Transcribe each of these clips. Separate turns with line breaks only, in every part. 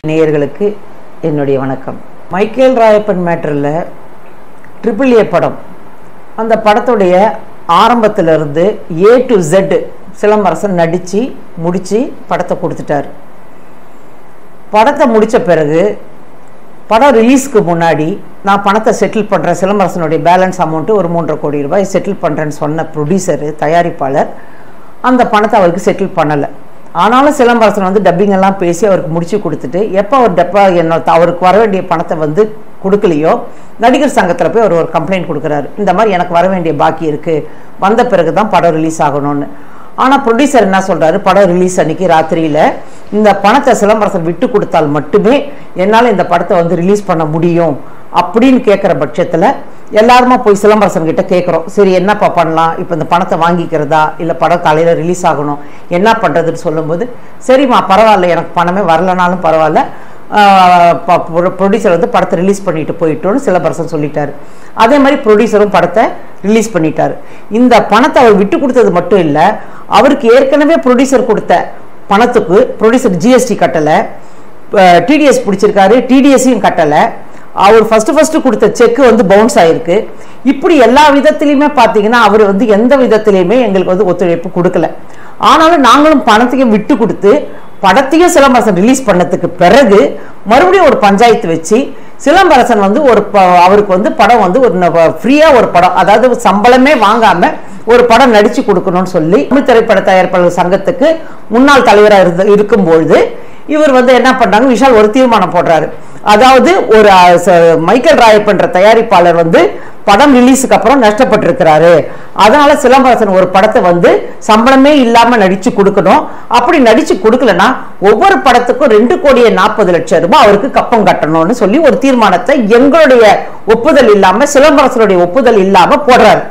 நேயர்களுக்கு என்னுடைய வணக்கம் மைக்கேல் ராயப்பன் மேட்டரில் ட்ரிபிள் ஏ படம் அந்த படத்துடைய ஆரம்பத்திலிருந்து ஏ டு Z சிலம்பரசன் நடித்து முடித்து படத்தை கொடுத்துட்டார் படத்தை முடித்த பிறகு படம் ரிலீஸ்க்கு முன்னாடி நான் பணத்தை செட்டில் பண்ணுறேன் சிலம்பரசனுடைய பேலன்ஸ் அமௌண்ட்டு ஒரு மூன்றரை கோடி ரூபாய் செட்டில் பண்ணுறேன்னு சொன்ன ப்ரொடியூசரு தயாரிப்பாளர் அந்த பணத்தை அவருக்கு செட்டில் பண்ணலை ஆனாலும் சிலம்பரசன் வந்து டப்பிங் எல்லாம் பேசி அவருக்கு முடிச்சு கொடுத்துட்டு எப்போ அவர் டப்பா என்ன அவருக்கு வர வேண்டிய பணத்தை வந்து கொடுக்கலையோ நடிகர் சங்கத்தில் போய் அவர் ஒரு கம்ப்ளைண்ட் கொடுக்குறாரு இந்த மாதிரி எனக்கு வர வேண்டிய பாக்கி இருக்குது வந்த பிறகு தான் படம் ரிலீஸ் ஆகணும்னு ஆனால் ப்ரொடியூசர் என்ன சொல்கிறாரு படம் ரிலீஸ் அன்னைக்கு ராத்திரியில் இந்த பணத்தை சிலம்பரசன் விட்டு கொடுத்தால் மட்டுமே என்னால் இந்த படத்தை வந்து ரிலீஸ் பண்ண முடியும் அப்படின்னு கேட்குற பட்சத்தில் எல்லாருமா போய் சிலம்பரசன் கிட்ட கேட்குறோம் சரி என்னப்பா பண்ணலாம் இப்போ இந்த பணத்தை வாங்கிக்கிறதா இல்லை படம் காலையில் ரிலீஸ் ஆகணும் என்ன பண்ணுறதுன்னு சொல்லும்போது சரிம்மா பரவாயில்ல எனக்கு பணமே வரலனாலும் பரவாயில்ல ப்ரொடியூசர் வந்து படத்தை ரிலீஸ் பண்ணிட்டு போயிட்டோன்னு சிலம்பரசன் சொல்லிட்டாரு அதே மாதிரி ப்ரொடியூசரும் படத்தை ரிலீஸ் பண்ணிட்டாரு இந்த பணத்தை அவர் விட்டு கொடுத்தது மட்டும் இல்லை அவருக்கு ஏற்கனவே ப்ரொடியூசர் கொடுத்த பணத்துக்கு ப்ரொடியூசர் ஜிஎஸ்டி கட்டலை டிடிஎஸ் பிடிச்சிருக்காரு டிடிஎஸ்ஸையும் கட்டலை அவர் ஃபஸ்ட்டு ஃபஸ்ட்டு கொடுத்த செக்கு வந்து பவுன்ஸ் ஆகிருக்கு இப்படி எல்லா விதத்துலையுமே பார்த்தீங்கன்னா அவர் வந்து எந்த விதத்துலையுமே எங்களுக்கு வந்து ஒத்துழைப்பு கொடுக்கல ஆனாலும் நாங்களும் பணத்தையும் விட்டு கொடுத்து படத்தையும் சிலம்பரசன் ரிலீஸ் பண்ணதுக்கு பிறகு மறுபடியும் ஒரு பஞ்சாயத்து வச்சு சிலம்பரசன் வந்து ஒரு அவருக்கு வந்து படம் வந்து ஒரு ஃப்ரீயாக ஒரு படம் அதாவது சம்பளமே வாங்காமல் ஒரு படம் நடிச்சு கொடுக்கணும்னு சொல்லி தமிழ் திரைப்பட தயாரிப்பாளர் சங்கத்துக்கு முன்னாள் தலைவராக இருந்து இருக்கும்பொழுது இவர் வந்து என்ன பண்ணாங்க விஷால் ஒரு தீர்மானம் போடுறாரு அதாவது ஒரு மைக்கேல் ராயப்பன்ற தயாரிப்பாளர் வந்து படம் ரிலீஸுக்கு அப்புறம் நஷ்டப்பட்டிருக்கிறாரு அதனால சிலம்பரசன் ஒரு படத்தை வந்து சம்பளமே இல்லாம நடிச்சு கொடுக்கணும் அப்படி நடிச்சு கொடுக்கலன்னா ஒவ்வொரு படத்துக்கும் ரெண்டு கோடியே நாற்பது லட்சம் ரூபாய் அவருக்கு கப்பம் கட்டணும்னு சொல்லி ஒரு தீர்மானத்தை எங்களுடைய ஒப்புதல் இல்லாம சிலம்பரசனுடைய ஒப்புதல் இல்லாம போடுறாரு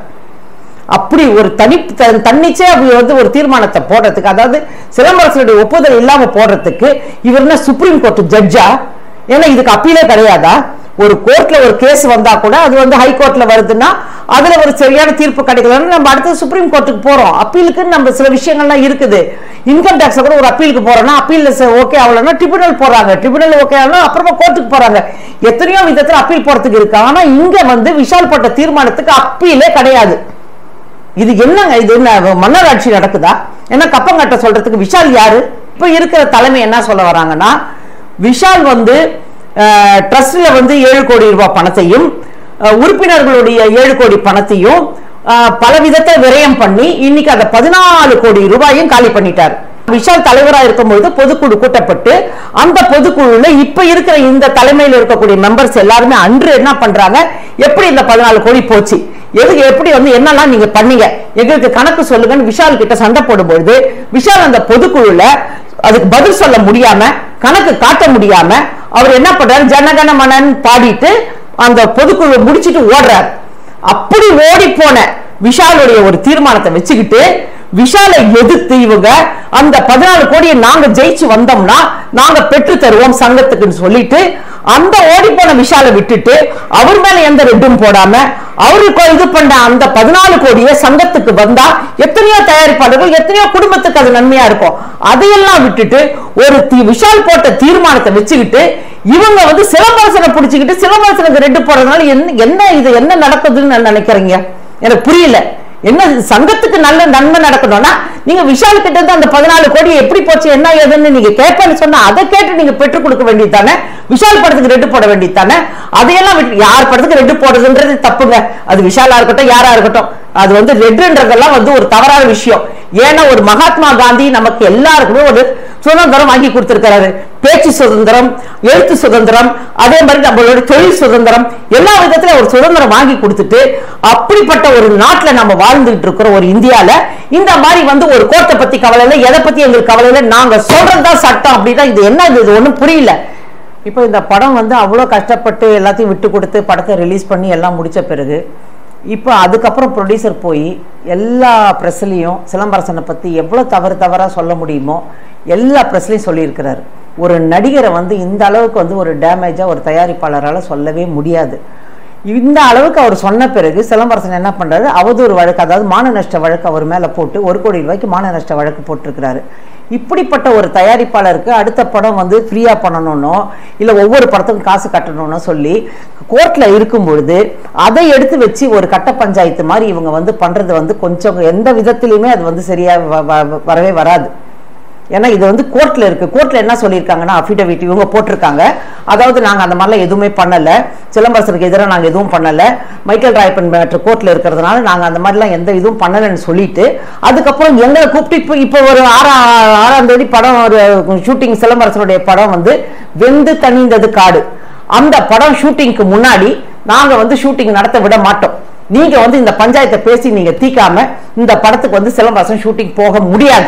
அப்படி ஒரு தனி தன்னிச்சே அப்படி வந்து ஒரு தீர்மானத்தை போடுறதுக்கு அதாவது சிலம்பரசனுடைய ஒப்புதல் இல்லாம போடுறதுக்கு இவர் என்ன சுப்ரீம் கோர்ட் ஜட்ஜா ஏன்னா இதுக்கு அப்பீலே கிடையாதா ஒரு கோர்ட்ல ஒரு கேஸ் வந்தா கூட அது வந்து ஹை கோர்ட்ல வருதுன்னா அதுல ஒரு சரியான தீர்ப்பு கிடைக்கலன்னு நம்ம அடுத்தது சுப்ரீம் கோர்ட்டுக்கு போறோம் அப்பீலுக்கு நம்ம சில விஷயங்கள்லாம் இருக்குது இன்கம் டேக்ஸ் கூட ஒரு அப்பீலுக்கு போறோம்னா அப்பீல் ஓகே ஆகலன்னா ட்ரிபுனல் போறாங்க ட்ரிபுனல் ஓகே ஆகலாம் அப்புறமா கோர்ட்டுக்கு போறாங்க எத்தனையோ விதத்துல அப்பீல் போறதுக்கு இருக்கு ஆனா இங்க வந்து விஷால் போட்ட தீர்மானத்துக்கு அப்பீலே கிடையாது இது என்னங்க இது என்ன மன்னர் ஆட்சி நடக்குதா என்ன கப்பம் கட்ட சொல்றதுக்கு விஷால் யாரு இப்ப இருக்கிற தலைமை என்ன சொல்ல வராங்கன்னா விஷால் வந்து ட்ரஸ்ட்ல வந்து ஏழு கோடி ரூபாய் பணத்தையும் உறுப்பினர்களுடைய ஏழு கோடி பணத்தையும் பல விதத்தை விரயம் பண்ணி இன்னைக்கு அந்த பதினாலு கோடி ரூபாயும் காலி பண்ணிட்டார் விஷால் தலைவராக இருக்கும்பொழுது பொதுக்குழு கூட்டப்பட்டு அந்த பொதுக்குழுல இப்ப இருக்கிற இந்த தலைமையில் இருக்கக்கூடிய மெம்பர்ஸ் எல்லாருமே அன்று என்ன பண்றாங்க எப்படி இந்த பதினாலு கோடி போச்சு எதுக்கு எப்படி வந்து என்னெல்லாம் நீங்க பண்ணீங்க எங்களுக்கு கணக்கு சொல்லுங்கன்னு விஷால் கிட்ட சண்டை போடும்பொழுது விஷால் அந்த பொதுக்குழுல அதுக்கு பதில் சொல்ல முடியாம கணக்கு காட்ட முடியாம அவர் என்ன பண்றாரு ஜனகன மனன் பாடிட்டு அந்த பொதுக்குழு முடிச்சிட்டு ஓடுறார் அப்படி ஓடி போன விஷாலுடைய ஒரு தீர்மானத்தை வச்சுக்கிட்டு விஷாலை எதிர்த்து இவங்க அந்த பதினாலு கோடியை நாங்க ஜெயிச்சு வந்தோம்னா நாங்க பெற்று தருவோம் சங்கத்துக்குன்னு சொல்லிட்டு அந்த ஓடி போன விஷாலை விட்டுட்டு அவர் மேல எந்த ரெட்டும் போடாம அவருக்கு இது பண்ண அந்த பதினாலு கோடியை சங்கத்துக்கு வந்தா எத்தனையோ தயாரிப்பாளர்கள் எத்தனையோ குடும்பத்துக்கு அது நன்மையா இருக்கும் அதையெல்லாம் விட்டுட்டு ஒரு விஷால் போட்ட தீர்மானத்தை வச்சுக்கிட்டு இவங்க வந்து சிலம்பரசனை பிடிச்சிக்கிட்டு சிலம்பரசனுக்கு ரெட்டு போடுறதுனால என்ன என்ன இது என்ன நடக்குதுன்னு நான் நினைக்கிறீங்க எனக்கு புரியல என்ன சங்கத்துக்கு நல்ல நன்மை நடக்கணும்னா நீங்க விஷால் கிட்ட இருந்து அந்த பதினாலு கோடி எப்படி போச்சு என்ன ஏதுன்னு நீங்க கேட்பேன்னு சொன்னா அதை கேட்டு நீங்க பெற்றுக் கொடுக்க வேண்டியது தானே விஷால் படத்துக்கு ரெட்டு போட வேண்டியது தானே அதையெல்லாம் யார் படத்துக்கு ரெட்டு போடுறதுன்றது தப்புங்க அது விஷாலா இருக்கட்டும் யாரா இருக்கட்டும் அது வந்து ரெட்டுன்றதெல்லாம் வந்து ஒரு தவறான விஷயம் ஏன்னா ஒரு மகாத்மா காந்தி நமக்கு எல்லாருக்குமே ஒரு சுதந்திரம் வாங்கி கொடுத்திருக்கிறாரு பேச்சு சுதந்திரம் எழுத்து சுதந்திரம் அதே மாதிரி நம்மளோட தொழில் சுதந்திரம் எல்லா விதத்திலும் ஒரு சுதந்திரம் வாங்கி கொடுத்துட்டு அப்படிப்பட்ட ஒரு நாட்டில் நம்ம வாழ்ந்துட்டு இருக்கிற ஒரு இந்தியால இந்த மாதிரி வந்து ஒரு கோர்ட்டை பத்தி கவலை இல்லை எதை பத்தி எங்களுக்கு கவலை இல்லை நாங்க சொல்றதுதான் சட்டம் அப்படின்னா இது என்ன இது ஒன்றும் புரியல இப்போ இந்த படம் வந்து அவ்வளோ கஷ்டப்பட்டு எல்லாத்தையும் விட்டு கொடுத்து படத்தை ரிலீஸ் பண்ணி எல்லாம் முடிச்ச பிறகு இப்போ அதுக்கப்புறம் ப்ரொடியூசர் போய் எல்லா ப்ரெஸ்லேயும் சிலம்பரசனை பற்றி எவ்வளோ தவறு தவறாக சொல்ல முடியுமோ எல்லா ப்ரெஸ்லையும் சொல்லியிருக்கிறாரு ஒரு நடிகரை வந்து இந்த அளவுக்கு வந்து ஒரு டேமேஜாக ஒரு தயாரிப்பாளரால் சொல்லவே முடியாது இந்த அளவுக்கு அவர் சொன்ன பிறகு சிலம்பரசன் என்ன பண்றாரு அவதூறு வழக்கு அதாவது மான நஷ்ட வழக்கு அவர் மேல போட்டு ஒரு கோடி ரூபாய்க்கு மான நஷ்ட வழக்கு போட்டிருக்கிறாரு இப்படிப்பட்ட ஒரு தயாரிப்பாளருக்கு அடுத்த படம் வந்து ஃப்ரீயா பண்ணணும்னோ இல்ல ஒவ்வொரு படத்துக்கும் காசு கட்டணும்னோ சொல்லி கோர்ட்ல இருக்கும் பொழுது அதை எடுத்து வச்சு ஒரு கட்ட பஞ்சாயத்து மாதிரி இவங்க வந்து பண்றது வந்து கொஞ்சம் எந்த விதத்திலையுமே அது வந்து சரியா வ- வ- வரவே வராது ஏன்னா இது வந்து கோர்ட்ல இருக்கு கோர்ட்ல என்ன சொல்லியிருக்காங்கன்னா அஃபிடவிட் இவங்க போட்டிருக்காங்க அதாவது நாங்க அந்த மாதிரிலாம் எதுவுமே பண்ணல சிலம்பரசனுக்கு எதிராக நாங்க எதுவும் பண்ணல மைக்கேல் ராயப்பன் மேட்ரு கோர்ட்ல இருக்கிறதுனால நாங்க அந்த மாதிரிலாம் எந்த இதுவும் பண்ணலன்னு சொல்லிட்டு அதுக்கப்புறம் எங்களை கூப்பிட்டு இப்போ இப்போ ஒரு ஆறாம் ஆறாம் தேதி படம் ஒரு ஷூட்டிங் சிலம்பரசனுடைய படம் வந்து வெந்து தணிந்தது காடு அந்த படம் ஷூட்டிங்க்கு முன்னாடி நாங்க வந்து ஷூட்டிங் நடத்த விட மாட்டோம் நீங்க வந்து இந்த பஞ்சாயத்தை பேசி நீங்க தீக்காம இந்த படத்துக்கு வந்து சிலம்பரசன் ஷூட்டிங் போக முடியாது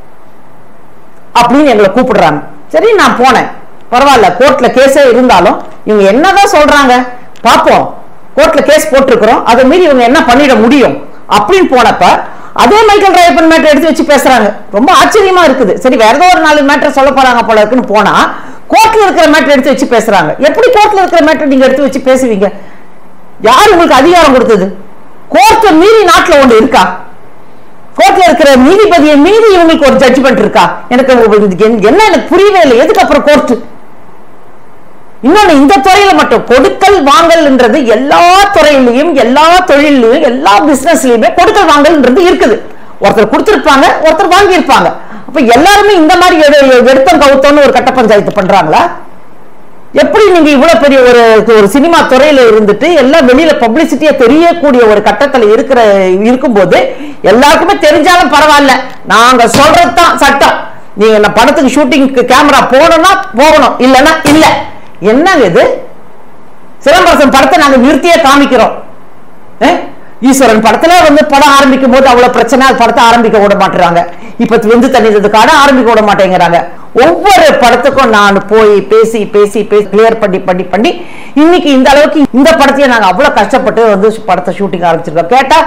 அப்படின்னு எங்களை கூப்பிடுறாங்க சரி நான் போனேன் பரவாயில்ல கோர்ட்ல கேஸே இருந்தாலும் இவங்க என்னதான் சொல்றாங்க பாப்போம் கோர்ட்ல கேஸ் போட்டிருக்கிறோம் அதை மீறி இவங்க என்ன பண்ணிட முடியும் அப்படின்னு போனப்ப அதே மைக்கேல் ராயப்பன் மேட்டர் எடுத்து வச்சு பேசுறாங்க ரொம்ப ஆச்சரியமா இருக்குது சரி வேற ஏதோ ஒரு நாலு மேட்டர் சொல்ல போறாங்க போல இருக்குன்னு போனா கோர்ட்ல இருக்கிற மேட்டர் எடுத்து வச்சு பேசுறாங்க எப்படி கோர்ட்ல இருக்கிற மேட்டர் நீங்க எடுத்து வச்சு பேசுவீங்க யார் உங்களுக்கு அதிகாரம் கொடுத்தது கோர்ட்டை மீறி நாட்டுல ஒண்ணு இருக்கா கோர்ட்ல இருக்கிற நீதிபதியை மீறி இவங்களுக்கு ஒரு ஜட்ஜ்மெண்ட் இருக்கா எனக்கு இது என்ன- என்ன எனக்கு புரியவே இல்லை எதுக்கு அப்புறம் கோர்ட் இன்னொன்னு இந்த துறையில மட்டும் கொடுக்கல் வாங்கல்ன்றது எல்லா துறையிலையும் எல்லா தொழிலையும் எல்லா பிசினஸ்லயுமே கொடுக்கல் வாங்கல்ன்றது இருக்குது ஒருத்தர் கொடுத்திருப்பாங்க ஒருத்தர் வாங்கியிருப்பாங்க அப்ப எல்லாருமே இந்த மாதிரி எடு- எடுத்தம் கவுத்தோன்னு ஒரு கட்ட பஞ்சாயத்து பண்றாங்களா எப்படி நீங்க இவ்வளவு பெரிய ஒரு ஒரு சினிமா துறையில இருந்துட்டு எல்லாம் வெளியில பப்ளிசிட்டியா தெரியக்கூடிய ஒரு கட்டத்துல இருக்கிற இருக்கும்போது எல்லாருக்குமே தெரிஞ்சாலும் பரவாயில்ல நாங்க சொல்றதுதான் சட்டம் நீங்க இந்த படத்துக்கு ஷூட்டிங்க்கு கேமரா போகணும்னா போகணும் இல்லைன்னா இல்ல என்னங்க இது சிலம்பரசன் படத்தை நாங்க நிறுத்தியே காமிக்கிறோம் அஹ்? ஈஸ்வரன் படத்துல வந்து படம் ஆரம்பிக்கும் போது அவ்வளவு பிரச்சனை அது படத்தை ஆரம்பிக்க விட மாட்டுறாங்க இப்ப வெந்து தண்ணிதுக்கான ஆரம்பிக்க விட மாட்டேங்கிறாங்க ஒவ்வொரு படத்துக்கும் நான் போய் பேசி பேசி பேசி கிளியர் பண்ணி பண்ணி பண்ணி இன்னைக்கு இந்த அளவுக்கு இந்த படத்தையே நாங்க அவ்வளவு கஷ்டப்பட்டு வந்து படத்தை ஷூட்டிங் ஆரம்பிச்சிருக்கோம் கேட்டா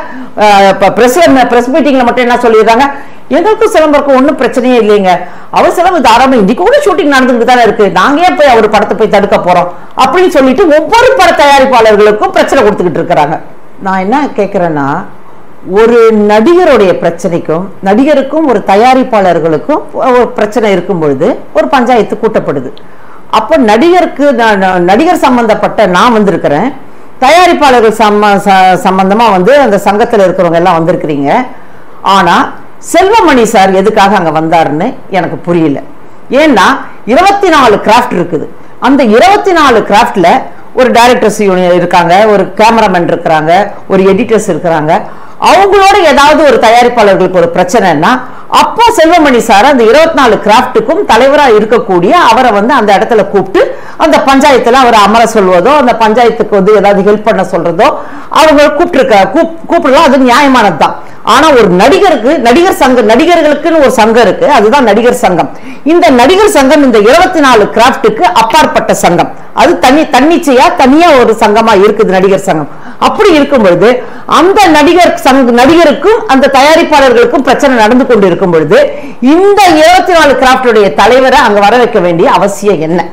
பிரஸ்ல பிரஸ் மீட்டிங்ல மட்டும் என்ன சொல்லிடுறாங்க எங்களுக்கும் சிலம்பருக்கும் ஒன்றும் பிரச்சனையே இல்லைங்க அவர் சிலம்பு தாராளமா இன்னைக்கு கூட ஷூட்டிங் நடந்துட்டு தானே இருக்கு நாங்க ஏன் போய் அவர் படத்தை போய் தடுக்க போறோம் அப்படின்னு சொல்லிட்டு ஒவ்வொரு பட தயாரிப்பாளர்களுக்கும் பிரச்சனை கொடுத்துக்கிட்டு இருக்கிறாங்க நான் என்ன கேட்கிறேன்னா ஒரு நடிகருடைய பிரச்சனைக்கும் நடிகருக்கும் ஒரு தயாரிப்பாளர்களுக்கும் ஒரு பிரச்சனை இருக்கும் பொழுது ஒரு பஞ்சாயத்து கூட்டப்படுது அப்போ நடிகருக்கு நான் நான் நடிகர் சம்பந்தப்பட்ட நான் வந்திருக்கிறேன் தயாரிப்பாளர்கள் சம்ம ச- சம்பந்தமா வந்து அந்த சங்கத்தில் இருக்கிறவங்க எல்லாம் வந்திருக்கிறீங்க ஆனா செல்வமணி சார் எதுக்காக அங்க வந்தாருன்னு எனக்கு புரியல ஏன்னா இருபத்தி நாலு கிராஃப்ட் இருக்குது அந்த இருபத்தி நாலு கிராஃப்ட்ல ஒரு டைரக்டர்ஸ் யூனியன் இருக்காங்க ஒரு கேமராமேன் இருக்கிறாங்க ஒரு எடிட்டர்ஸ் இருக்கிறாங்க அவங்களோட ஏதாவது ஒரு தயாரிப்பாளர்களுக்கு ஒரு பிரச்சனைன்னா அப்போ செல்வமணி சார் அந்த இருபத்தி நாலு கிராஃப்ட்டுக்கும் தலைவரா இருக்கக்கூடிய அவரை வந்து அந்த இடத்துல கூப்பிட்டு அந்த பஞ்சாயத்துல அவரை அமர சொல்வதோ அந்த பஞ்சாயத்துக்கு வந்து ஏதாவது ஹெல்ப் பண்ண சொல்றதோ அவங்க கூப்பிட்டுருக்க கூப் கூப்பிடலாம் அது நியாயமானது தான் ஆனா ஒரு நடிகருக்கு நடிகர் சங்கம் நடிகர்களுக்குன்னு ஒரு சங்கம் இருக்கு அதுதான் நடிகர் சங்கம் இந்த நடிகர் சங்கம் இந்த இருபத்தி நாலு கிராஃப்ட்டுக்கு அப்பாற்பட்ட சங்கம் அது தனி தன்னிச்சையா தனியா ஒரு சங்கமா இருக்குது நடிகர் சங்கம் அப்படி இருக்கும் பொழுது அந்த நடிகர் சங்க நடிகருக்கும் அந்த தயாரிப்பாளர்களுக்கும் பிரச்சனை நடந்து கொண்டு இருக்கும் பொழுது இந்த இருபத்தி நாலு கிராஃப்டுடைய தலைவரை அங்க வர வைக்க வேண்டிய அவசியம் என்ன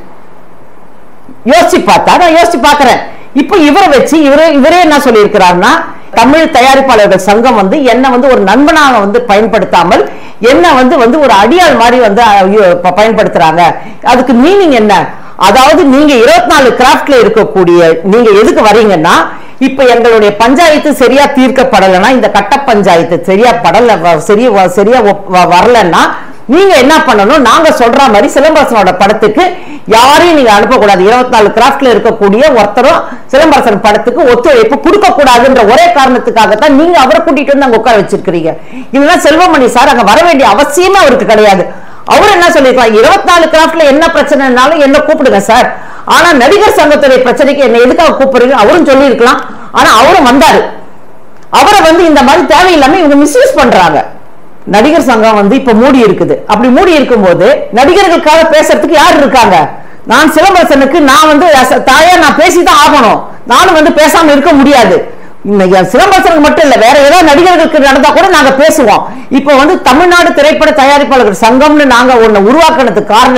யோசிச்சு பார்த்தா நான் யோசிச்சு பார்க்கிறேன் இப்போ இவரை வச்சு இவரே இவரே என்ன சொல்லியிருக்கிறாருன்னா தமிழ் தயாரிப்பாளர்கள் சங்கம் வந்து என்ன வந்து ஒரு நண்பனாக வந்து பயன்படுத்தாமல் என்ன வந்து வந்து ஒரு அடியாள் மாதிரி வந்து ஐயோ, ப- பயன்படுத்துறாங்க அதுக்கு மீனிங் என்ன அதாவது நீங்க இருபத்தி நாலு கிராஃப்ட்ல இருக்கக்கூடிய நீங்க எதுக்கு வரீங்கன்னா இப்ப எங்களுடைய பஞ்சாயத்து சரியா தீர்க்கப்படலைன்னா இந்த கட்ட பஞ்சாயத்து சரியா படல வ- சரியா வ- சரியா ஒப்- வ- வரலன்னா நீங்க என்ன பண்ணணும் நாங்க சொல்ற மாதிரி சிலம்பரசனோட படத்துக்கு யாரையும் நீங்க அனுப்பக்கூடாது இருபத்தி நாலு கிராஃப்ட்ல இருக்கக்கூடிய ஒருத்தரும் சிலம்பரசன் படத்துக்கு ஒத்துழைப்பு கொடுக்க கூடாதுன்ற ஒரே காரணத்துக்காகத்தான் நீங்க அவரை கூட்டிட்டு வந்து அங்க உட்கார வச்சிருக்கிறீங்க இல்லைன்னா செல்வமணி சார் அங்க வர வேண்டிய அவசியமே அவருக்கு கிடையாது அவர் என்ன சொல்லிருக்கலாம் இருபத்தி நாலு கிராஃப்ட்ல என்ன பிரச்சனைனாலும் என்ன கூப்பிடுங்க சார் ஆனா நடிகர் சங்கத்துடைய பிரச்சனைக்கு என்ன எதுக்காக கூப்பிடுறீங்க அவரும் சொல்லியிருக்கலாம் ஆனா அவரும் வந்தாரு அவரை வந்து இந்த மாதிரி தேவையில்லாம இவங்க மிஸ்யூஸ் பண்றாங்க நடிகர் சங்கம் வந்து இப்ப மூடி இருக்குது அப்படி மூடி இருக்கும்போது நடிகர்களுக்காக பேசுறதுக்கு யார் இருக்காங்க நான் சிலம்பரசனுக்கு நான் வந்து as a தாயா நான் பேசிதான் ஆகணும் நானும் வந்து பேசாம இருக்க முடியாது இன்னைக்கு சிலம்பரசனுக்கு மட்டும் இல்ல வேற ஏதாவது நடிகர்களுக்கு நடந்தா கூட நாங்க பேசுவோம் இப்ப வந்து தமிழ்நாடு திரைப்பட தயாரிப்பாளர்கள் சங்கம்னு நாங்க ஒண்ணு உருவாக்குனதுக்கு காரணமே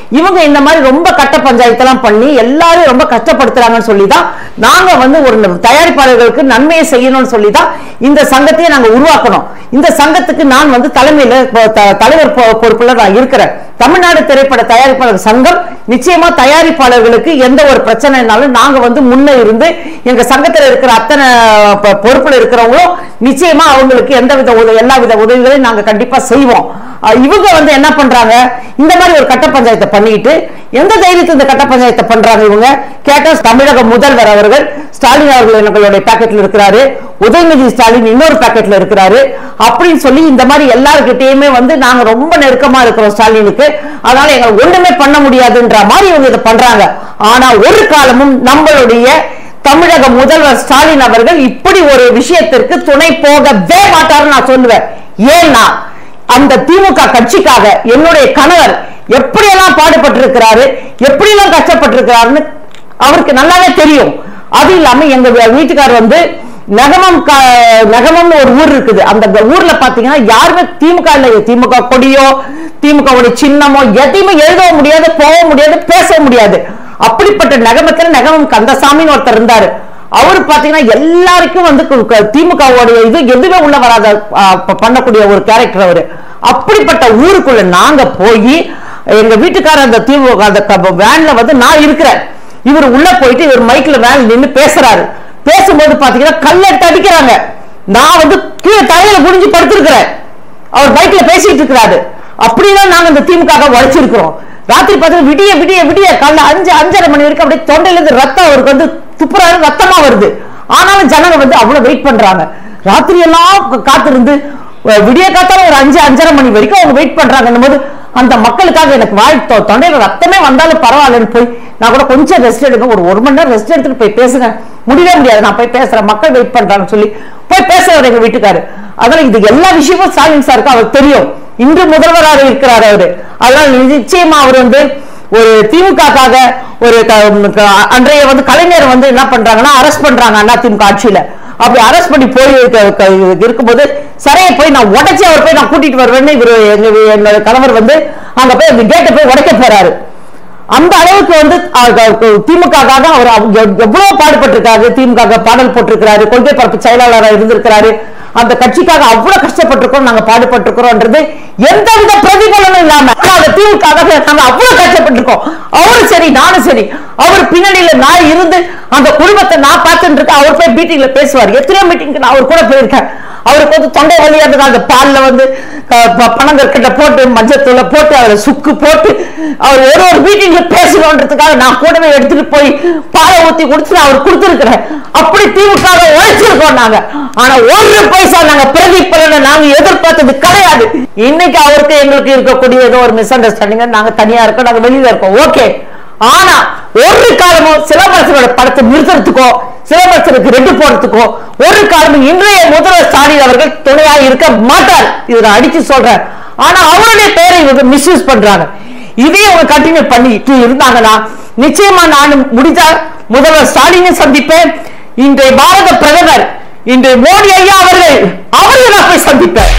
இவங்க இந்த மாதிரி ரொம்ப கட்ட பஞ்சாயத்தெல்லாம் பண்ணி எல்லாரும் ரொம்ப கஷ்டப்படுத்துறாங்கன்னு சொல்லி தான் நாங்க வந்து ஒரு தயாரிப்பாளர்களுக்கு நன்மையை செய்யணும்னு சொல்லி தான் இந்த சங்கத்தையே நாங்க உருவாக்கணும் இந்த சங்கத்துக்கு நான் வந்து தலைமையில பொ- த- தலைவர் பொ- பொறுப்புல நான் இருக்கிறேன் தமிழ்நாடு திரைப்பட தயாரிப்பாளர் சங்கம் நிச்சயமா தயாரிப்பாளர்களுக்கு எந்த ஒரு பிரச்சனைனாலும் நாங்க வந்து முன்ன இருந்து எங்க சங்கத்துல இருக்கிற அத்தனை ப- பொறுப்புல இருக்கிறவங்களும் நிச்சயமா அவங்களுக்கு எந்த வித உதவி எல்லா வித உதவிகளையும் நாங்க கண்டிப்பா செய்வோம் அஹ் இவங்க வந்து என்ன பண்றாங்க இந்த மாதிரி ஒரு கட்ட பஞ்சாயத்தை பண்ணிட்டு எந்த தைரியத்தில் இந்த கட்ட பஞ்சாயத்தை பண்றாங்க இவங்க கேட்டா தமிழக முதல்வர் அவர்கள் ஸ்டாலின் அவர்கள் எங்களுடைய பாக்கெட்ல இருக்கிறாரு உதயநிதி ஸ்டாலின் இன்னொரு பாக்கெட்ல இருக்கிறாரு அப்படின்னு சொல்லி இந்த மாதிரி எல்லாருக்கிட்டையுமே வந்து நாங்க ரொம்ப நெருக்கமா இருக்கிறோம் ஸ்டாலினுக்கு அதனால எங்களை ஒண்ணுமே பண்ண முடியாதுன்ற மாதிரி இவங்க இதை பண்றாங்க ஆனா ஒரு காலமும் நம்மளுடைய தமிழக முதல்வர் ஸ்டாலின் அவர்கள் இப்படி ஒரு விஷயத்திற்கு துணை போகவே மாட்டாருன்னு நான் சொல்லுவேன் ஏன்னா அந்த திமுக கட்சிக்காக என்னுடைய கணவர் எப்படியெல்லாம் பாடுபட்டிருக்கிறாரு எப்படியெல்லாம் கஷ்டப்பட்டிருக்கிறாருன்னு அவருக்கு நல்லாவே தெரியும் அது இல்லாம எங்க வீ- வீட்டுக்கார் வந்து நகமம் க- நகமம்னு ஒரு ஊர் இருக்குது அந்த க- ஊர்ல பாத்தீங்கன்னா யாருமே திமுக இல்ல திமுக கொடியோ திமுக உடைய சின்னமோ எதையுமே எழுதவும் முடியாது போக முடியாது பேச முடியாது அப்படிப்பட்ட நகமத்துல நகமம் கந்தசாமின்னு ஒருத்தர் இருந்தாரு அவர் பாத்தீங்கன்னா எல்லாருக்கும் வந்து கு- கு- திமுகவுடைய இது எதுவுமே உள்ள வராத ஆ, ப- பண்ணக்கூடிய ஒரு கேரக்டர் அவரு அப்படிப்பட்ட ஊருக்குள்ள நாங்க போய் எங்க வீட்டுக்காரர் அந்த திமுக அந்த க- வேன்ல வந்து நான் இருக்கிறேன் இவர் உள்ள போயிட்டு இவர் மைக்ல வேன் நின்னு பேசுறாரு பேசும்போது பாத்தீங்கன்னா கல்லெடுத்து அடிக்கிறாங்க நான் வந்து கீழே தலையில குனிஞ்சு படுத்திருக்கிறேன் அவர் பைக்ல பேசிட்டு இருக்கிறாரு அப்படிதான் நாங்க இந்த திமுக உழைச்சிருக்கிறோம் ராத்திரி பார்த்தா விடிய விடிய விடிய காலைல அஞ்சு அஞ்சரை மணி வரைக்கும் அப்படியே தொண்டையில இருந்து ரத்தம் அவருக்கு வந்து துப்புறாரு ரத்தமா வருது ஆனாலும் ஜனங்க வந்து அவ்வளவு வெயிட் பண்றாங்க ராத்திரி எல்லாம் கா- காத்திருந்து அஹ், விடிய காத்தால ஒரு அஞ்சு அஞ்சரை மணி வரைக்கும் அவங்க வெயிட் பண்றாங்கன்னும் போது அந்த மக்களுக்காக எனக்கு வாய் தொ- தொண்டையில ரத்தமே வந்தாலும் பரவாயில்லன்னு போய் நான் கூட கொஞ்சம் ரெஸ்ட் எடுங்க ஒரு ஒரு மணி நேரம் ரெஸ்ட் எடுத்துட்டு போய் பேசுங்க முடியவே முடியாது நான் போய் பேசுறேன் மக்கள் வெயிட் பண்றாங்கன்னு சொல்லி போய் பேசுறவர் எங்க வீட்டுக்காரு அதனால இது எல்லா விஷயமும் ஸ்டாலின் சாருக்கு அவருக்கு தெரியும் இன்று முதல்வராக இருக்கிறார் அவரு அதனால நிச்சயமா அவர் வந்து ஒரு திமுகக்காக ஒரு க- க- அன்றைய வந்து கலைஞர் வந்து என்ன பண்றாங்கன்னா அரெஸ்ட் பண்றாங்க அண்ணா திமுக ஆட்சியில அப்படி அரெஸ்ட் பண்ணி போய் க- க- இருக்கும்போது சரியா போய் நான் உடைச்சு அவர் போய் நான் கூட்டிட்டு வருவேன்னு இவர் எங்க என்னோட கணவர் வந்து அங்க போய் அந்த கேட்டை போய் உடைக்க போறாரு அந்த அளவுக்கு வந்து திமுகக்காக அவர் அவ- எவ்- எவ்வளவு பாடுபட்டிருக்காரு திமுக பாடல் போட்டிருக்கிறாரு கொள்கை பரப்பு செயலாளராக இருந்திருக்கிறாரு அந்த கட்சிக்காக அவ்வளவு கஷ்டப்பட்டிருக்கோம் நாங்க பாடுபட்டிருக்கிறோம்ன்றது எந்தவித பிரதிபலனும் இல்லாம ஆனா அந்த திமுக நாங்க அவ்வளவு கஷ்டப்பட்டிருக்கோம் அவரும் சரி நானும் சரி அவர் பின்னணியில நான் இருந்து அந்த குடும்பத்தை நான் பார்த்துட்டு இருக்கேன் அவர் போய் மீட்டிங்ல பேசுவார் எத்தனையோ மீட்டிங்க்கு நான் அவர் கூட போயிருக்கேன் அவருக்கு வந்து தொண்டை வழியா இருந்தது அந்த பால்ல வந்து அஹ், ப- பனங்கற்கண்டை போட்டு மஞ்சத்தூளை போட்டு அதுல சுக்கு போட்டு அவர் ஒரு ஒரு மீட்டிங்ல பேசணுன்றதுக்காக நான் கூடவே எடுத்துட்டு போய் பாலை ஊத்தி குடிச்சு நான் அவர் கொடுத்துருக்கிறேன் அப்படி திமுக வை உழைச்சிருக்கோம் நாங்க ஆனா ஒரு பைசா நாங்க பிரதிபலனை நாங்க எதிர்பார்த்தது கிடையாது இன்னைக்கு அவருக்கு எங்களுக்கு இருக்கக்கூடிய ஏதோ ஒரு மிஸ் அண்டர்ஸ்டாண்டிங் நாங்க தனியா இருக்கோம் நாங்க வெளியில இருக்கோம் ஓகே ஆனா ஒரு காலமும் சிலம்பரசனோட படத்தை நிறுத்துறதுக்கோ சிலம்பரசனுக்கு ரெண்டு போடுறதுக்கோ ஒரு காலமும் இன்றைய முதல்வர் ஸ்டாலின் அவர்கள் துணையாக இருக்க மாட்டார் இதை நான் அடிச்சு சொல்றேன் ஆனா அவருடைய பெயரை இவங்க மிஸ்யூஸ் பண்றாங்க இதே அவங்க கண்டினியூ பண்ணிட்டு இருந்தாங்கன்னா நிச்சயமா நான் முடிந்தால் முதல்வர் ஸ்டாலினை சந்திப்பேன் இன்றைய பாரத பிரதமர் இன்றைய மோடி ஐயா அவர்கள் அவரை நான் போய் சந்திப்பேன்